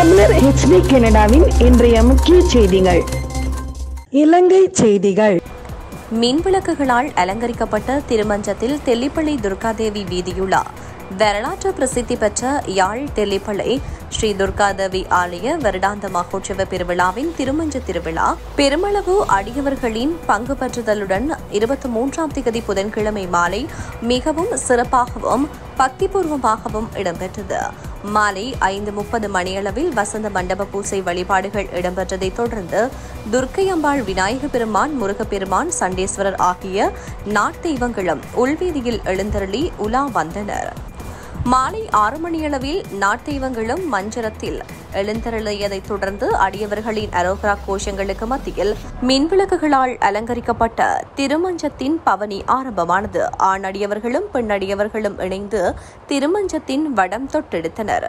தமிழர் ஹெச்டி கனடாவின் இன்றைய முக்கிய செய்திகள் இலங்கை செய்திகள் மின்விளக்குகளால் அலங்கரிக்கப்பட்ட திருமஞ்சத்தில் தெல்லிப்பள்ளி துர்காதேவி வீதியுலா வரலாற்று பிரசித்தி பெற்ற யாழ் தெல்லிப்பள்ளி ஸ்ரீ துர்காதேவி ஆலய வருடாந்த மகோற்சவ பெருவிழாவின் திருமஞ்ச திருவிழா பெருமளவு அடியவர்களின் பங்கு பற்றுதலுடன் இருபத்தி மூன்றாம் திகதி புதன்கிழமை மாலை மிகவும் சிறப்பாகவும் பக்திபூர்வமாகவும் இடம்பெற்றது மாலை ஐந்து முப்பது மணியளவில் வசந்த மண்டப பூசை வழிபாடுகள் இடம்பெற்றதைத் தொடர்ந்து துர்க்கையம்பாள் விநாயக பெருமான் முருகப்பெருமான் சண்டேஸ்வரர் ஆகிய நாட்டெய்வங்களும் உள்வீதியில் எழுந்தருளி உலா வந்தனர் மாலை ஆறு மணியளவில் நாட்டெய்வங்களும் மஞ்சரத்தில் எழுந்தருளியதைத் தொடர்ந்து அடியவர்களின் அரோகரா கோஷங்களுக்கு மத்தியில் மின்விளக்குகளால் அலங்கரிக்கப்பட்ட திருமஞ்சத்தின் பவனி ஆரம்பமானது ஆணடியவர்களும் பெண்ணடியவர்களும் இணைந்து திருமஞ்சத்தின் வடம் தொட்டெடுத்தனர்